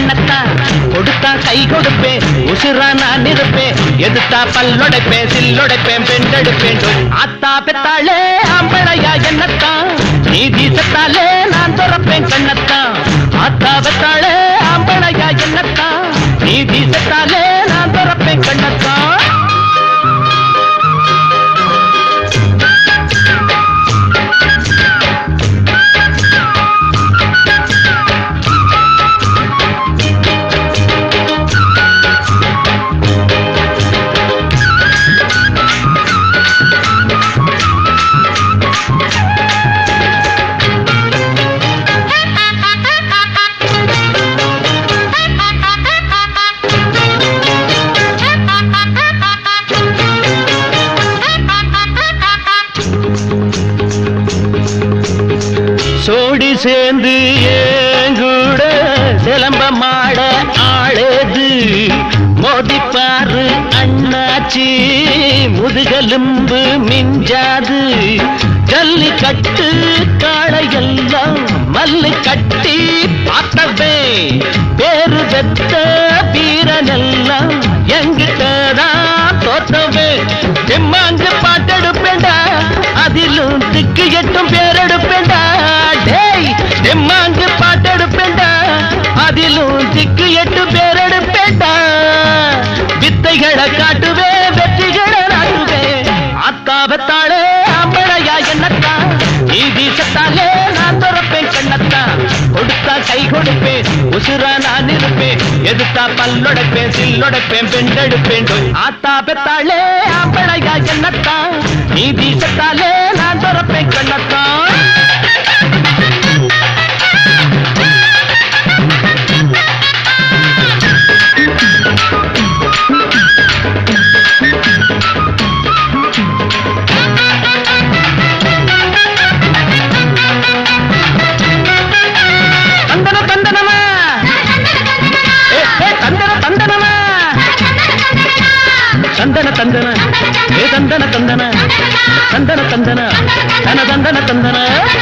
என்னத்தான் கொடுத்தா கை கொடுப்பேன் உசுரா நான் இருப்பேன் எதுத்தா பல்லொடைப்பேன் சில்லொடைப்பேன் பெண்டெடுப்பேன் ஆத்தா பெத்தாளே ஆம்பளையா என்னத்தான் நீ வீசத்தாலே நான் துறப்பேன் கண்ணத்தான் ஆத்தா பெத்தாளே ஆம்பளையா என்னத்தான் நீ வீசத்தாலே நான் துறப்பேன் கண்ணத்தான் சோடி சேர்ந்து ஏங்கூட சிலம்ப மாட ஆளேது மோதிப்பாரு அண்ணாச்சி முதுகெலும்பு மிஞ்சாது ஜல்லி கட்டு காளையெல்லாம் மல்லு கட்டி பார்த்தவே பேரு பெத்த வீரனெல்லாம் எங்கிட்டதான் தோத்தவே தெம்மாங்கு பாட்டெடுப்பேண்டா அதிலும் திக்கு எட்டும் பேரெடுப்பேண்டா டேய் தெம்மாங்கு பாட்டெடுப்பேண்டா அதிலும் திக்கு எட்டு பேரெடுப்பேண்டா வித்தைகளை காட்டுவே வெற்றிகளை நாட்டுவே அத்தாவத்தாளே அம்பளையா என்னத்தான் நீ வீசத்தாலே நான் துறப்பேன் கண்ணத்தான் கொடுத்தா கை கொடுப்பேன் உசுரா நான் இருப்பேன் எதுத்தா பல்லொடைப்பேன் சில்லொடைப்பேன் பெண்டெடுப்பேன் ஆத்தா பெத்தாளே அம்பளையா என்னத்தான் நீ வீசத்தாலே நான் துறப்பேன் கண்ணத்தான் தந்தன தந்தனமா ஏ, ஏ, தந்தன தந்தனமா தந்தன தந்தன ஏ தந்தன தந்தன தந்தன தந்தன தன தந்தன தந்தன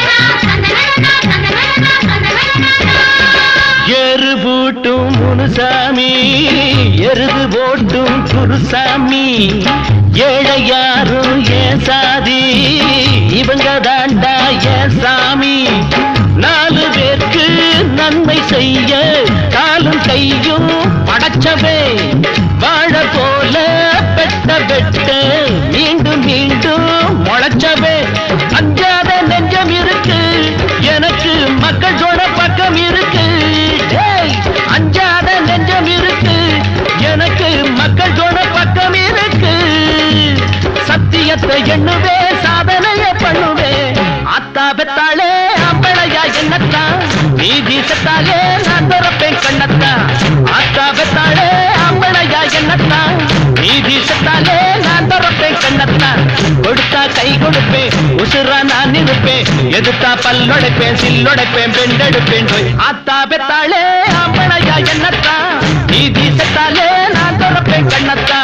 எரு பூட்டும் முனுசாமி எருது போட்டும் குருசாமி ஏழை யாரும் ஏன் சாதி இவங்க தாண்டா ஏன் சாமி நாலு பேருக்கு நன்மை செய்ய காலும் கையும் படைச்சவே வாழ போல பெட்ட பெட்ட மீண்டும் மீண்டும் முளைச்சவே அஞ்சாத நெஞ்சம் இருக்கு எனக்கு மக்கள் சொன்ன பக்கம் இருக்கு டேய், அஞ்சாத நெஞ்சம் இருக்கு எனக்கு மக்கள் சொன்ன பக்கம் இருக்கு சத்தியத்தை எண்ணுவே சாதனைய பண்ணுவே அத்தா பெத்தாளே அம்பளையா என்னத்தான் நீ வீசத்தாலே நான் துறப்பேன் கண்ணத்தான் அத்தா பெத்தாளே அம்பளையா என்னத்தான் நீ வீசத்தாலே நான் துறப்பேன் கண்ணத்தான் கொடுத்தா கை கொடுப்பேன் உசுரா நான் இருப்பேன் எதுத்தா பல்லொடைப்பேன் சில்லொடைப்பேன் பெண்டெடுப்பேன் அத்தா பெத்தாளே அம்பளையா என்னத்தான் நீ வீசத்தாலே நான் துறப்பேன் கண்ணத்தான்